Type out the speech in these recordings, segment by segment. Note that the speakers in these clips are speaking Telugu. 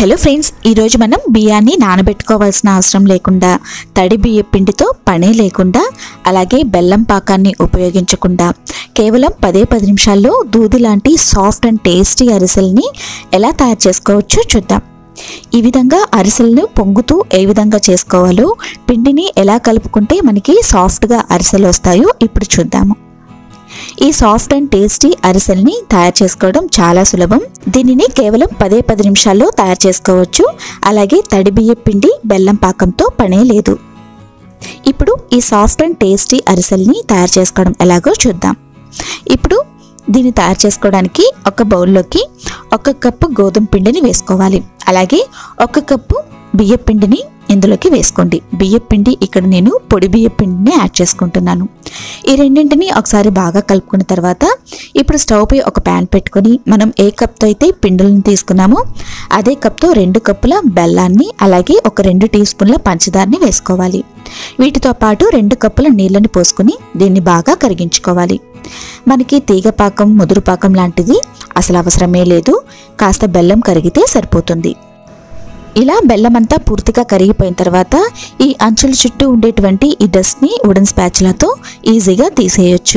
హలో ఫ్రెండ్స్ ఈరోజు మనం బియ్యాన్ని నానబెట్టుకోవాల్సిన అవసరం లేకుండా తడి బియ్య పిండితో పనే లేకుండా అలాగే బెల్లం పాకాన్ని ఉపయోగించకుండా కేవలం పదే పది నిమిషాల్లో దూది లాంటి సాఫ్ట్ అండ్ టేస్టీ అరిసెల్ని ఎలా తయారు చేసుకోవచ్చో చూద్దాం ఈ విధంగా అరిసెలను పొంగుతూ ఏ విధంగా చేసుకోవాలో పిండిని ఎలా కలుపుకుంటే మనకి సాఫ్ట్గా అరిసెలు వస్తాయో ఇప్పుడు చూద్దాము ఈ సాఫ్ట్ అండ్ టేస్టీ అరిసెల్ని తయారు చేసుకోవడం చాలా సులభం దీనిని కేవలం పదే పది నిమిషాల్లో తయారు చేసుకోవచ్చు అలాగే తడి బియ్య పిండి బెల్లం పాకంతో పనే లేదు ఇప్పుడు ఈ సాఫ్ట్ అండ్ టేస్టీ అరిసెల్ని తయారు చేసుకోవడం ఎలాగో చూద్దాం ఇప్పుడు దీన్ని తయారు చేసుకోవడానికి ఒక బౌల్లోకి ఒక కప్పు గోధుమ పిండిని వేసుకోవాలి అలాగే ఒక కప్పు బియ్య పిండిని ఇందులోకి వేసుకోండి బియ్య పిండి ఇక్కడ నేను పొడి బియ్య పిండిని యాడ్ చేసుకుంటున్నాను ఈ రెండింటిని ఒకసారి బాగా కలుపుకున్న తర్వాత ఇప్పుడు స్టవ్ పై ఒక ప్యాన్ పెట్టుకొని మనం ఏ కప్తో అయితే పిండులను తీసుకున్నామో అదే కప్తో రెండు కప్పుల బెల్లాన్ని అలాగే ఒక రెండు టీ స్పూన్ల పంచదారని వేసుకోవాలి వీటితో పాటు రెండు కప్పుల నీళ్ళని పోసుకొని దీన్ని బాగా కరిగించుకోవాలి మనకి తీగ పాకం ముదురు పాకం లాంటిది అసలు అవసరమే లేదు కాస్త బెల్లం కరిగితే సరిపోతుంది ఇలా బెల్లం అంతా పూర్తిగా కరిగిపోయిన తర్వాత ఈ అంచుల చుట్టూ ఉండేటువంటి ఈ డస్ట్ని వుడెన్ స్పాచులతో ఈజీగా తీసేయొచ్చు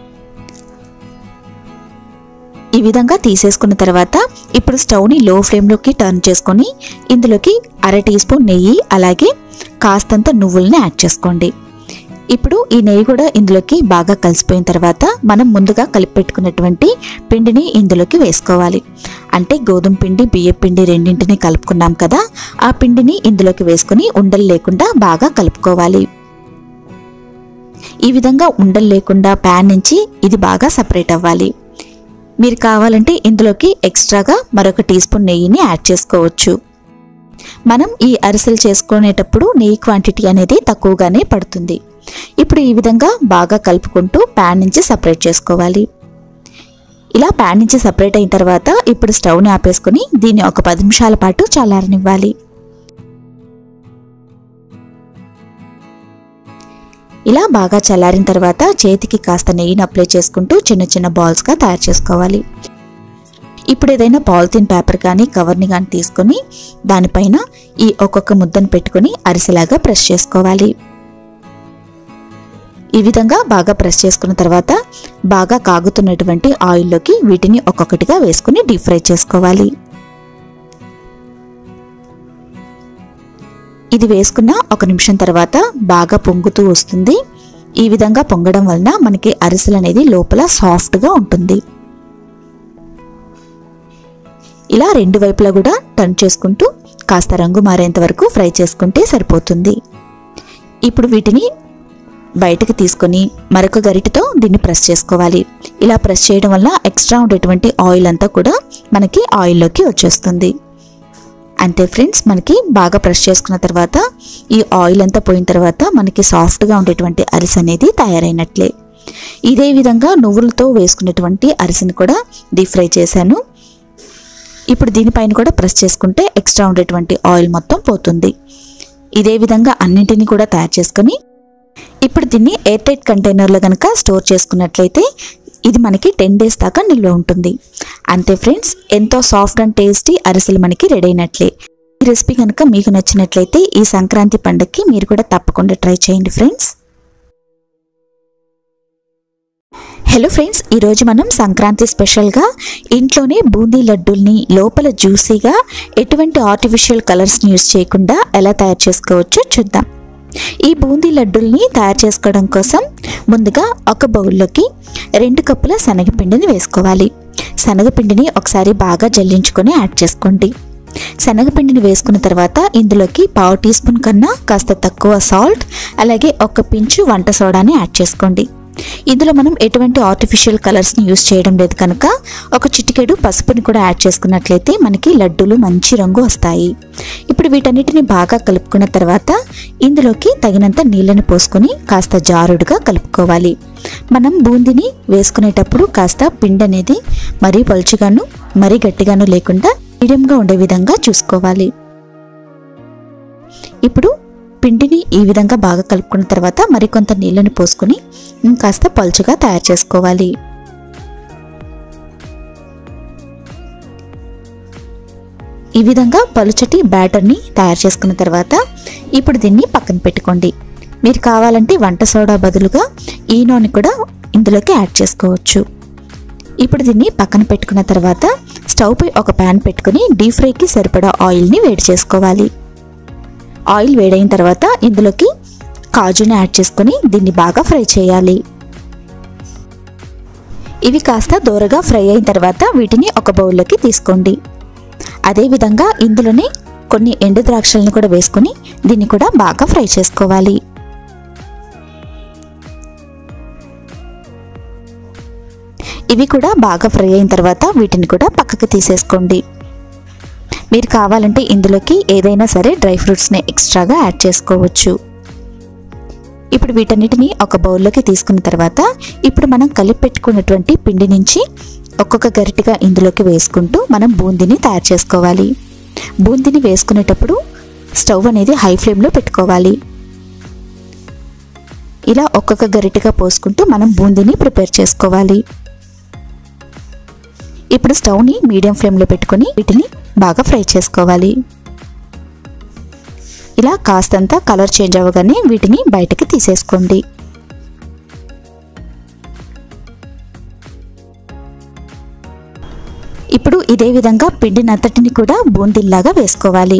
ఈ విధంగా తీసేసుకున్న తర్వాత ఇప్పుడు స్టవ్ని లో ఫ్లేమ్లోకి టర్న్ చేసుకొని ఇందులోకి అర టీ స్పూన్ నెయ్యి అలాగే కాస్తంత నువ్వుల్ని యాడ్ చేసుకోండి ఇప్పుడు ఈ నెయ్యి కూడా ఇందులోకి బాగా కలిసిపోయిన తర్వాత మనం ముందుగా కలిపి పెట్టుకున్నటువంటి పిండిని ఇందులోకి వేసుకోవాలి అంటే గోధుమ పిండి బియ్య పిండి రెండింటిని కలుపుకున్నాం కదా ఆ పిండిని ఇందులోకి వేసుకుని ఉండలు లేకుండా బాగా కలుపుకోవాలి ఈ విధంగా ఉండలు లేకుండా ప్యాన్ నుంచి ఇది బాగా సపరేట్ అవ్వాలి మీరు కావాలంటే ఇందులోకి ఎక్స్ట్రాగా మరొక టీ స్పూన్ నెయ్యిని యాడ్ చేసుకోవచ్చు మనం ఈ అరిసెలు చేసుకునేటప్పుడు నెయ్యి క్వాంటిటీ అనేది తక్కువగానే పడుతుంది ఇప్పుడు ఈ విధంగా బాగా కలుపుకుంటూ ప్యాన్ నుంచి సపరేట్ చేసుకోవాలి ఇలా ప్యాన్ నుంచి సపరేట్ అయిన తర్వాత ఇప్పుడు స్టవ్ని ఆపేసుకొని దీన్ని ఒక పది నిమిషాల పాటు చల్లారనివ్వాలి ఇలా బాగా చల్లారిన తర్వాత చేతికి కాస్త నెయ్యిని అప్లై చేసుకుంటూ చిన్న చిన్న బాల్స్గా తయారు చేసుకోవాలి ఇప్పుడు ఏదైనా పాలిథిన్ పేపర్ కానీ కవర్ని కానీ తీసుకొని దానిపైన ఈ ఒక్కొక్క ముద్దను పెట్టుకొని అరిసెలాగా ప్రెస్ చేసుకోవాలి ఈ విధంగా బాగా ప్రెస్ చేసుకున్న తర్వాత బాగా కాగుతున్నటువంటి ఆయిల్లోకి వీటిని ఒక్కొక్కటిగా వేసుకుని డీప్ ఫ్రై చేసుకోవాలి ఇది వేసుకున్న ఒక నిమిషం తర్వాత బాగా పొంగుతూ వస్తుంది ఈ విధంగా పొంగడం వలన మనకి అరిసెలు అనేది లోపల సాఫ్ట్గా ఉంటుంది ఇలా రెండు వైపులా కూడా టర్న్ చేసుకుంటూ కాస్త రంగు మారేంత వరకు ఫ్రై చేసుకుంటే సరిపోతుంది ఇప్పుడు వీటిని బయటకు తీసుకొని మరొక గరిటెతో దీన్ని ప్రెస్ చేసుకోవాలి ఇలా ప్రెస్ చేయడం వల్ల ఎక్స్ట్రా ఉండేటువంటి ఆయిల్ అంతా కూడా మనకి ఆయిల్లోకి వచ్చేస్తుంది అంతే ఫ్రెండ్స్ మనకి బాగా ప్రెస్ చేసుకున్న తర్వాత ఈ ఆయిల్ అంతా పోయిన తర్వాత మనకి సాఫ్ట్గా ఉండేటువంటి అరిసె అనేది తయారైనట్లే ఇదే విధంగా నువ్వులతో వేసుకునేటువంటి అరిసెని కూడా డీప్ ఫ్రై చేశాను ఇప్పుడు దీనిపైన కూడా ప్రెస్ చేసుకుంటే ఎక్స్ట్రా ఉండేటువంటి ఆయిల్ మొత్తం పోతుంది ఇదే విధంగా అన్నింటినీ కూడా తయారు చేసుకొని ఇప్పుడు దీన్ని ఎయిర్ టైట్ కంటైనర్లో కనుక స్టోర్ చేసుకున్నట్లయితే ఇది మనకి టెన్ డేస్ దాకా నిల్వ ఉంటుంది అంతే ఫ్రెండ్స్ ఎంతో సాఫ్ట్ అండ్ టేస్టీ అరిసెలు మనకి రెడీ అయినట్లే ఈ రెసిపీ కనుక మీకు నచ్చినట్లయితే ఈ సంక్రాంతి పండుగకి మీరు కూడా తప్పకుండా ట్రై చేయండి ఫ్రెండ్స్ హలో ఫ్రెండ్స్ ఈరోజు మనం సంక్రాంతి స్పెషల్గా ఇంట్లోనే బూందీ లడ్డూల్ని లోపల జ్యూసీగా ఎటువంటి ఆర్టిఫిషియల్ కలర్స్ని యూస్ చేయకుండా ఎలా తయారు చేసుకోవచ్చో చూద్దాం ఈ బూందీ లడ్డూల్ని తయారు చేసుకోవడం కోసం ముందుగా ఒక బౌల్లోకి రెండు కప్పుల శనగపిండిని వేసుకోవాలి శనగపిండిని ఒకసారి బాగా జల్లించుకొని యాడ్ చేసుకోండి శనగపిండిని వేసుకున్న తర్వాత ఇందులోకి పావు టీ స్పూన్ కన్నా కాస్త తక్కువ సాల్ట్ అలాగే ఒక పించు వంట సోడాని యాడ్ చేసుకోండి ఇందులో మనం ఎటువంటి ఆర్టిఫిషియల్ కలర్స్ని యూస్ చేయడం లేదు కనుక ఒక చిటికెడు పసుపుని కూడా యాడ్ చేసుకున్నట్లయితే మనకి లడ్డూలు మంచి రంగు వస్తాయి ఇప్పుడు వీటన్నిటిని బాగా కలుపుకున్న తర్వాత ఇందులోకి తగినంత నీళ్ళని పోసుకొని కాస్త జారుడుగా కలుపుకోవాలి మనం బూందీని వేసుకునేటప్పుడు కాస్త పిండి అనేది మరీ పలుచుగాను మరీ గట్టిగాను లేకుండా మీడియంగా ఉండే విధంగా చూసుకోవాలి ఇప్పుడు పిండిని ఈ విధంగా బాగా కలుపుకున్న తర్వాత మరికొంత నీళ్ళని పోసుకొని కాస్త పలుచుగా తయారు చేసుకోవాలి ఈ విధంగా పలుచటి బ్యాటర్ని తయారు చేసుకున్న తర్వాత ఇప్పుడు దీన్ని పక్కన పెట్టుకోండి మీరు కావాలంటే వంట సోడా బదులుగా ఈ నూనె కూడా ఇందులోకి యాడ్ చేసుకోవచ్చు ఇప్పుడు దీన్ని పక్కన పెట్టుకున్న తర్వాత స్టవ్ పై ఒక ప్యాన్ పెట్టుకుని డీప్ ఫ్రైకి సరిపడా ఆయిల్ని వేడి చేసుకోవాలి ఆయిల్ వేడైన తర్వాత ఇందులోకి కాజుని యాడ్ చేసుకొని దీన్ని బాగా ఫ్రై చేయాలి ఇవి కాస్త దూరగా ఫ్రై అయిన తర్వాత వీటిని ఒక బౌల్లోకి తీసుకోండి అదేవిధంగా ఇందులోనే కొన్ని ఎండు ద్రాక్షలను కూడా వేసుకొని దీన్ని కూడా బాగా ఫ్రై చేసుకోవాలి ఇవి కూడా బాగా ఫ్రై అయిన తర్వాత వీటిని కూడా పక్కకు తీసేసుకోండి మీరు కావాలంటే ఇందులోకి ఏదైనా సరే డ్రై ఫ్రూట్స్ని ఎక్స్ట్రాగా యాడ్ చేసుకోవచ్చు ఇప్పుడు వీటన్నిటిని ఒక బౌల్లోకి తీసుకున్న తర్వాత ఇప్పుడు మనం కలిపి పెట్టుకున్నటువంటి పిండి నుంచి ఒక్కొక్క గరిటెగా ఇందులోకి వేసుకుంటూ మనం బూందీని తయారు చేసుకోవాలి బూందీని వేసుకునేటప్పుడు స్టవ్ అనేది హై ఫ్లేమ్లో పెట్టుకోవాలి ఇలా ఒక్కొక్క గరిటెగా పోసుకుంటూ మనం బూందీని ప్రిపేర్ చేసుకోవాలి ఇప్పుడు స్టవ్ని మీడియం ఫ్లేమ్లో పెట్టుకొని వీటిని బాగా ఫ్రై చేసుకోవాలి ఇలా కాస్తంత కలర్ చేంజ్ అవ్వగానే వీటిని బయటకి తీసేసుకోండి ఇప్పుడు ఇదే విధంగా పిండినంతటిని కూడా బూందీల్లాగా వేసుకోవాలి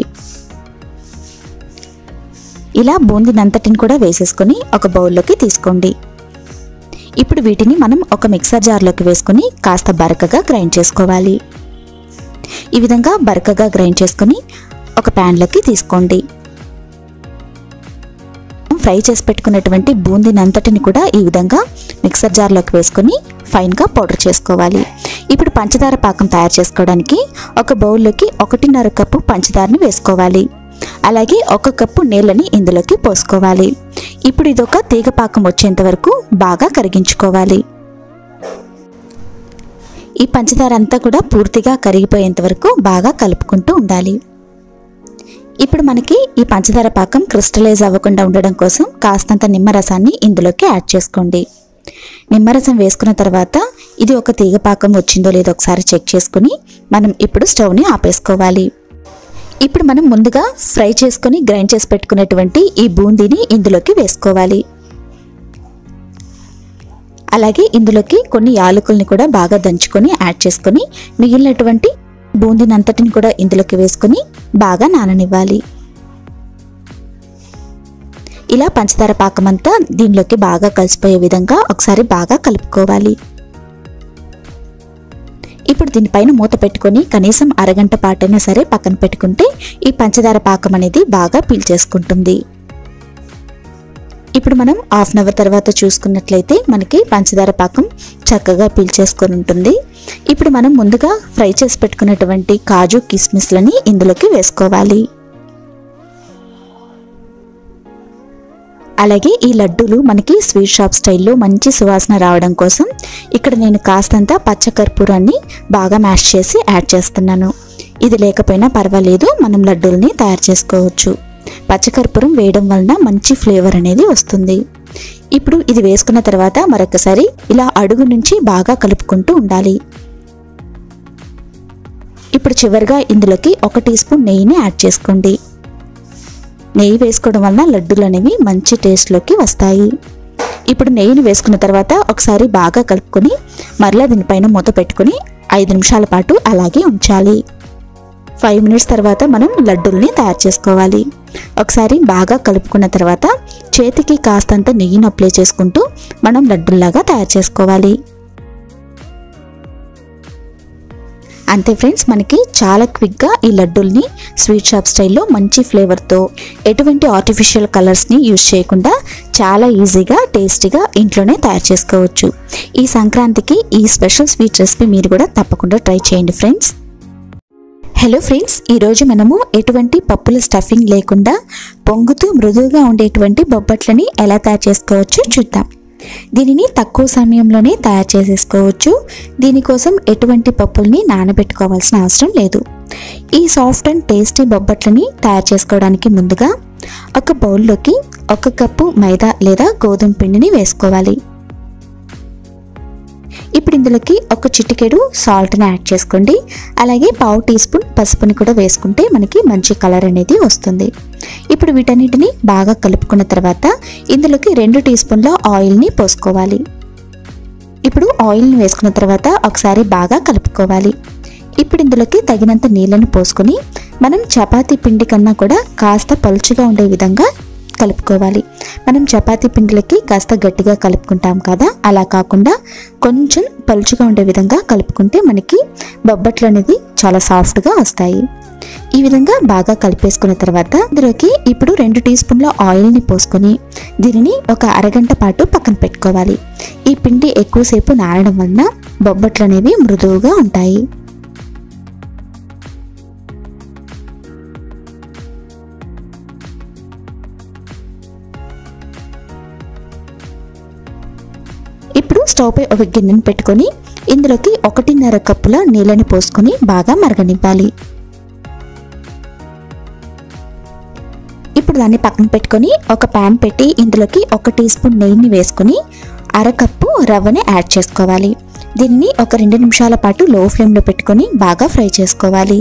ఇలా బూందీనంతటిని కూడా వేసేసుకొని ఒక బౌల్లోకి తీసుకోండి ఇప్పుడు వీటిని మనం ఒక మిక్సర్ జార్లోకి వేసుకొని కాస్త బరకగా గ్రైండ్ చేసుకోవాలి ఈ విధంగా బరకగా గ్రైండ్ చేసుకొని ఒక ప్యాన్లోకి తీసుకోండి ఫ్రై చేసి పెట్టుకున్నటువంటి బూందీని అంతటిని కూడా ఈ విధంగా మిక్సర్ జార్లోకి వేసుకొని ఫైన్గా పౌడర్ చేసుకోవాలి ఇప్పుడు పంచదార పాకం తయారు చేసుకోవడానికి ఒక బౌల్లోకి ఒకటిన్నర కప్పు పంచదారని వేసుకోవాలి అలాగే ఒక కప్పు నీళ్ళని ఇందులోకి పోసుకోవాలి ఇప్పుడు ఇదొక తీగ పాకం వచ్చేంత వరకు బాగా కరిగించుకోవాలి ఈ పంచదార అంతా కూడా పూర్తిగా కరిగిపోయేంత వరకు బాగా కలుపుకుంటూ ఉండాలి ఇప్పుడు మనకి ఈ పంచదార పాకం క్రిస్టలైజ్ అవ్వకుండా ఉండడం కోసం కాస్తంత నిమ్మరసాన్ని ఇందులోకి యాడ్ చేసుకోండి నిమ్మరసం వేసుకున్న తర్వాత ఇది ఒక తీగ పాకం వచ్చిందో లేదో ఒకసారి చెక్ చేసుకుని మనం ఇప్పుడు స్టవ్ని ఆపేసుకోవాలి ఇప్పుడు మనం ముందుగా ఫ్రై చేసుకొని గ్రైండ్ చేసి పెట్టుకున్నటువంటి ఈ బూందీని ఇందులోకి వేసుకోవాలి అలాగే ఇందులోకి కొన్ని యాలకుల్ని కూడా బాగా దంచుకొని యాడ్ చేసుకొని మిగిలినటువంటి బూందీని అంతటిని కూడా ఇందులోకి వేసుకొని బాగా నాననివ్వాలి ఇలా పంచదార పాకమంతా దీనిలోకి బాగా కలిసిపోయే విధంగా ఒకసారి బాగా కలుపుకోవాలి ఇప్పుడు దీనిపైన మూత పెట్టుకొని కనీసం అరగంట పాటైనా సరే పక్కన పెట్టుకుంటే ఈ పంచదార పాకం అనేది బాగా పీల్చేసుకుంటుంది ఇప్పుడు మనం హాఫ్ అన్ అవర్ తర్వాత చూసుకున్నట్లయితే మనకి పంచదార పాకం చక్కగా పీల్చేసుకొని ఉంటుంది ఇప్పుడు మనం ముందుగా ఫ్రై చేసి పెట్టుకున్నటువంటి కాజు కిస్మిస్లని ఇందులోకి వేసుకోవాలి అలాగే ఈ లడ్డూలు మనకి స్వీట్ షాప్ స్టైల్లో మంచి సువాసన రావడం కోసం ఇక్కడ నేను కాస్తంత పచ్చకర్పూరాన్ని బాగా మ్యాష్ చేసి యాడ్ చేస్తున్నాను ఇది లేకపోయినా పర్వాలేదు మనం లడ్డూల్ని తయారు చేసుకోవచ్చు పచ్చకర్పూరం వేయడం వలన మంచి ఫ్లేవర్ అనేది వస్తుంది ఇప్పుడు ఇది వేసుకున్న తర్వాత మరొకసారి ఇలా అడుగు నుంచి బాగా కలుపుకుంటూ ఉండాలి ఇప్పుడు చివరిగా ఇందులోకి ఒక టీ స్పూన్ నెయ్యిని యాడ్ చేసుకోండి నెయ్యి వేసుకోవడం వలన లడ్డూలు అనేవి మంచి టేస్ట్లోకి వస్తాయి ఇప్పుడు నెయ్యిని వేసుకున్న తర్వాత ఒకసారి బాగా కలుపుకొని మరలా దీనిపైన మూత పెట్టుకొని ఐదు నిమిషాల పాటు అలాగే ఉంచాలి ఫైవ్ మినిట్స్ తర్వాత మనం లడ్డూల్ని తయారు చేసుకోవాలి ఒకసారి బాగా కలుపుకున్న తర్వాత చేతికి కాస్తంత నెయ్యిని అప్లై చేసుకుంటూ మనం లడ్డూల్లాగా తయారు చేసుకోవాలి అంతే ఫ్రెండ్స్ మనకి చాలా క్విక్గా ఈ లడ్డూల్ని స్వీట్ షాప్ స్టైల్లో మంచి ఫ్లేవర్తో ఎటువంటి ఆర్టిఫిషియల్ కలర్స్ని యూజ్ చేయకుండా చాలా ఈజీగా టేస్టీగా ఇంట్లోనే తయారు చేసుకోవచ్చు ఈ సంక్రాంతికి ఈ స్పెషల్ స్వీట్ రెసిపీ మీరు కూడా తప్పకుండా ట్రై చేయండి ఫ్రెండ్స్ హలో ఫ్రెండ్స్ ఈరోజు మనము ఎటువంటి పప్పుల స్టఫింగ్ లేకుండా పొంగుతూ మృదువుగా ఉండేటువంటి బొబ్బట్లని ఎలా తయారు చేసుకోవచ్చో చూద్దాం దీనిని తక్కువ సమయంలోనే తయారు చేసేసుకోవచ్చు దీనికోసం ఎటువంటి పప్పుల్ని నానబెట్టుకోవాల్సిన అవసరం లేదు ఈ సాఫ్ట్ అండ్ టేస్టీ బొబ్బట్లని తయారు చేసుకోవడానికి ముందుగా ఒక బౌల్లోకి ఒక కప్పు మైదా లేదా గోధుమ పిండిని వేసుకోవాలి ఇప్పుడు ఇందులోకి ఒక చిటికెడు సాల్ట్ని యాడ్ చేసుకోండి అలాగే పావు టీ స్పూన్ పసుపుని కూడా వేసుకుంటే మనకి మంచి కలర్ అనేది వస్తుంది ఇప్పుడు వీటన్నిటిని బాగా కలుపుకున్న తర్వాత ఇందులోకి రెండు టీ స్పూన్ల ఆయిల్ని పోసుకోవాలి ఇప్పుడు ఆయిల్ని వేసుకున్న తర్వాత ఒకసారి బాగా కలుపుకోవాలి ఇప్పుడు ఇందులోకి తగినంత నీళ్ళను పోసుకొని మనం చపాతీ పిండి కన్నా కూడా కాస్త పలుచుగా ఉండే విధంగా కలుపుకోవాలి మనం చపాతీ పిండిలకి కాస్త గట్టిగా కలుపుకుంటాం కదా అలా కాకుండా కొంచెం పలుచుగా ఉండే విధంగా కలుపుకుంటే మనకి బొబ్బట్లు అనేది చాలా సాఫ్ట్గా వస్తాయి ఈ విధంగా బాగా కలిపేసుకున్న తర్వాత ఇందులోకి ఇప్పుడు రెండు టీ స్పూన్ల ఆయిల్ని పోసుకొని దీనిని ఒక అరగంట పాటు పక్కన పెట్టుకోవాలి ఈ పిండి ఎక్కువసేపు నానడం వలన బొబ్బట్లు అనేవి మృదువుగా ఉంటాయి ఇప్పుడు స్టవ్ పై ఒక గిన్నెను పెట్టుకొని ఇందులోకి ఒకటిన్నర కప్పుల నీళ్ళని పోసుకొని బాగా మరగనివ్వాలి ఇప్పుడు దాన్ని పక్కన పెట్టుకొని ఒక ప్యాన్ పెట్టి ఇందులోకి ఒక టీ స్పూన్ నెయ్యిని వేసుకొని అరకప్పు రవ్వని యాడ్ చేసుకోవాలి దీన్ని ఒక రెండు నిమిషాల పాటు లో ఫ్లేమ్లో పెట్టుకొని బాగా ఫ్రై చేసుకోవాలి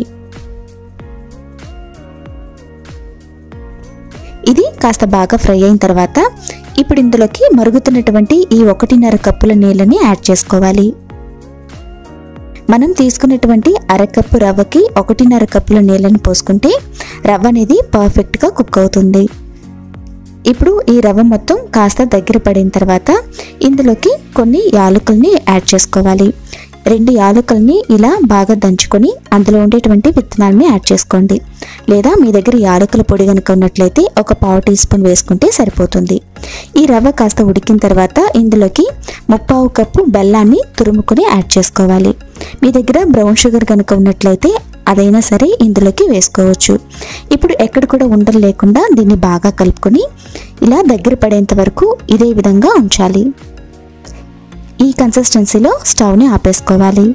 ఇది కాస్త బాగా ఫ్రై అయిన తర్వాత ఇప్పుడు ఇందులోకి మరుగుతున్నటువంటి ఈ ఒకటిన్నర కప్పుల నీళ్ళని యాడ్ చేసుకోవాలి మనం తీసుకున్నటువంటి అరకప్పు రవ్వకి ఒకటిన్నర కప్పుల నీళ్ళని పోసుకుంటే రవ్వ అనేది పర్ఫెక్ట్గా కుక్ అవుతుంది ఇప్పుడు ఈ రవ్వ మొత్తం కాస్త దగ్గర పడిన తర్వాత ఇందులోకి కొన్ని యాలకుల్ని యాడ్ చేసుకోవాలి రెండు యాలకుల్ని ఇలా బాగా దంచుకొని అందులో ఉండేటువంటి విత్తనాలని యాడ్ చేసుకోండి లేదా మీ దగ్గర యాలకుల పొడి కనుక ఉన్నట్లయితే ఒక పావు టీ స్పూన్ వేసుకుంటే సరిపోతుంది ఈ రవ్వ కాస్త ఉడికిన తర్వాత ఇందులోకి ముప్పావు కప్పు బెల్లాన్ని తురుముకొని యాడ్ చేసుకోవాలి మీ దగ్గర బ్రౌన్ షుగర్ కనుక ఉన్నట్లయితే అదైనా సరే ఇందులోకి వేసుకోవచ్చు ఇప్పుడు ఎక్కడ కూడా ఉండలు లేకుండా దీన్ని బాగా కలుపుకొని ఇలా దగ్గర పడేంత వరకు ఇదే విధంగా ఉంచాలి ఈ కన్సిస్టెన్సీలో స్టవ్ని ఆపేసుకోవాలి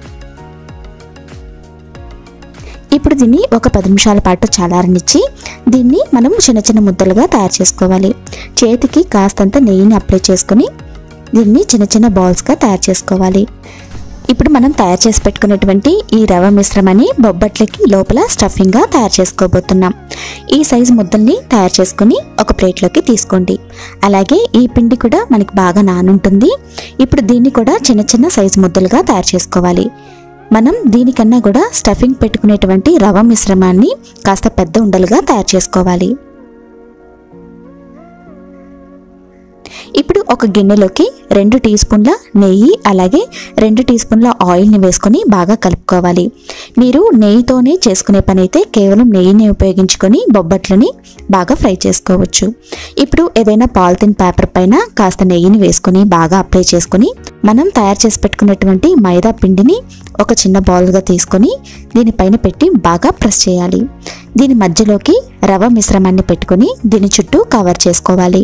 ఇప్పుడు దీన్ని ఒక పది నిమిషాల పాటు చల్లారనిచ్చి దీన్ని మనం చిన్న చిన్న ముద్దలుగా తయారు చేసుకోవాలి చేతికి కాస్తంత నెయ్యిని అప్లై చేసుకొని దీన్ని చిన్న చిన్న బాల్స్గా తయారు చేసుకోవాలి ఇప్పుడు మనం తయారు చేసి పెట్టుకున్నటువంటి ఈ రవ్వ మిశ్రమాన్ని బొబ్బట్లకి లోపల స్టఫింగ్గా తయారు చేసుకోబోతున్నాం ఈ సైజు ముద్దల్ని తయారు చేసుకుని ఒక ప్లేట్లోకి తీసుకోండి అలాగే ఈ పిండి కూడా మనకి బాగా నానుంటుంది ఇప్పుడు దీన్ని కూడా చిన్న చిన్న సైజు ముద్దలుగా తయారు చేసుకోవాలి మనం దీనికన్నా కూడా స్టఫింగ్ పెట్టుకునేటువంటి రవ్వ మిశ్రమాన్ని కాస్త పెద్ద ఉండలుగా తయారు చేసుకోవాలి ఇప్పుడు ఒక గిన్నెలోకి రెండు టీ స్పూన్ల నెయ్యి అలాగే రెండు టీ స్పూన్ల ఆయిల్ని వేసుకొని బాగా కలుపుకోవాలి మీరు నెయ్యితోనే చేసుకునే పని అయితే కేవలం నెయ్యిని ఉపయోగించుకొని బొబ్బట్లని బాగా ఫ్రై చేసుకోవచ్చు ఇప్పుడు ఏదైనా పాలిథిన్ పేపర్ పైన కాస్త నెయ్యిని వేసుకొని బాగా అప్లై చేసుకొని మనం తయారు చేసి పెట్టుకున్నటువంటి మైదా పిండిని ఒక చిన్న బౌల్గా తీసుకొని దీనిపైన పెట్టి బాగా ప్రెస్ చేయాలి దీని మధ్యలోకి రవ్వ మిశ్రమాన్ని పెట్టుకొని దీని చుట్టూ కవర్ చేసుకోవాలి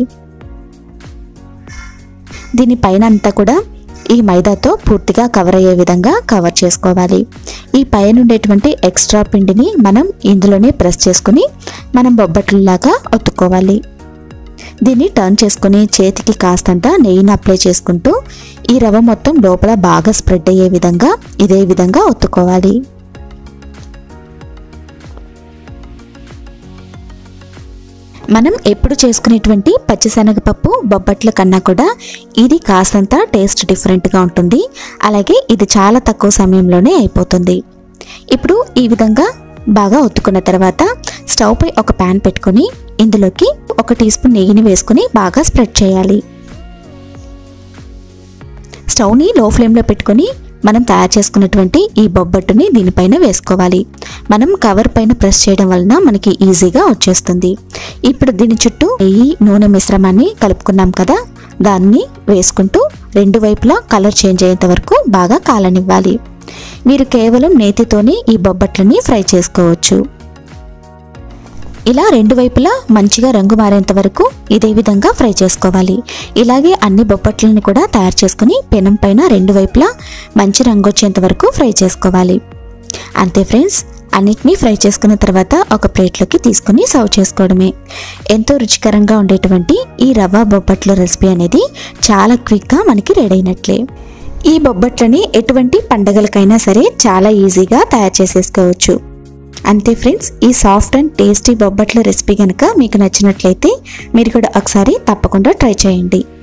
దీని పైన అంతా కూడా ఈ మైదాతో పూర్తిగా కవర్ అయ్యే విధంగా కవర్ చేసుకోవాలి ఈ పైన ఉండేటువంటి ఎక్స్ట్రా పిండిని మనం ఇందులోనే ప్రెస్ చేసుకుని మనం బొబ్బట్లలాగా ఒత్తుకోవాలి దీన్ని టర్న్ చేసుకుని చేతికి కాస్తంత నెయ్యిని అప్లై చేసుకుంటూ ఈ రవ్వ మొత్తం లోపల బాగా స్ప్రెడ్ అయ్యే విధంగా ఇదే విధంగా ఒత్తుకోవాలి మనం ఎప్పుడు చేసుకునేటువంటి పచ్చిశనగపప్పు బొబ్బట్ల కన్నా కూడా ఇది కాస్తంత టేస్ట్ డిఫరెంట్గా ఉంటుంది అలాగే ఇది చాలా తక్కువ సమయంలోనే అయిపోతుంది ఇప్పుడు ఈ విధంగా బాగా ఒత్తుకున్న తర్వాత స్టవ్ పై ఒక ప్యాన్ పెట్టుకొని ఇందులోకి ఒక టీ స్పూన్ నెయ్యిని వేసుకొని బాగా స్ప్రెడ్ చేయాలి స్టవ్ని లో ఫ్లేమ్లో పెట్టుకొని మనం తయారు చేసుకున్నటువంటి ఈ బొబ్బట్టుని దీనిపైన వేసుకోవాలి మనం కవర్ పైన ప్రెస్ చేయడం వలన మనకి ఈజీగా వచ్చేస్తుంది ఇప్పుడు దీని చుట్టూ నెయ్యి నూనె మిశ్రమాన్ని కలుపుకున్నాం కదా దాన్ని వేసుకుంటూ రెండు వైపులా కలర్ చేంజ్ అయ్యేంత వరకు బాగా కాలనివ్వాలి మీరు కేవలం నేతితోనే ఈ బొబ్బట్లని ఫ్రై చేసుకోవచ్చు ఇలా రెండు వైపులా మంచిగా రంగు మారేంత వరకు ఇదే విధంగా ఫ్రై చేసుకోవాలి ఇలాగే అన్ని బొబ్బట్లని కూడా తయారు చేసుకుని పెనం పైన రెండు వైపులా మంచి రంగు వచ్చేంత వరకు ఫ్రై చేసుకోవాలి అంతే ఫ్రెండ్స్ అన్నిటినీ ఫ్రై చేసుకున్న తర్వాత ఒక ప్లేట్లోకి తీసుకుని సర్వ్ చేసుకోవడమే ఎంతో రుచికరంగా ఉండేటువంటి ఈ రవ్వ బొబ్బట్ల రెసిపీ అనేది చాలా క్విక్గా మనకి రెడీ అయినట్లే ఈ బొబ్బట్లని ఎటువంటి పండగలకైనా సరే చాలా ఈజీగా తయారు చేసేసుకోవచ్చు అంతే ఫ్రెండ్స్ ఈ సాఫ్ట్ అండ్ టేస్టీ బొబ్బట్ల రెసిపీ కనుక మీకు నచ్చినట్లయితే మీరు కూడా ఒకసారి తప్పకుండా ట్రై చేయండి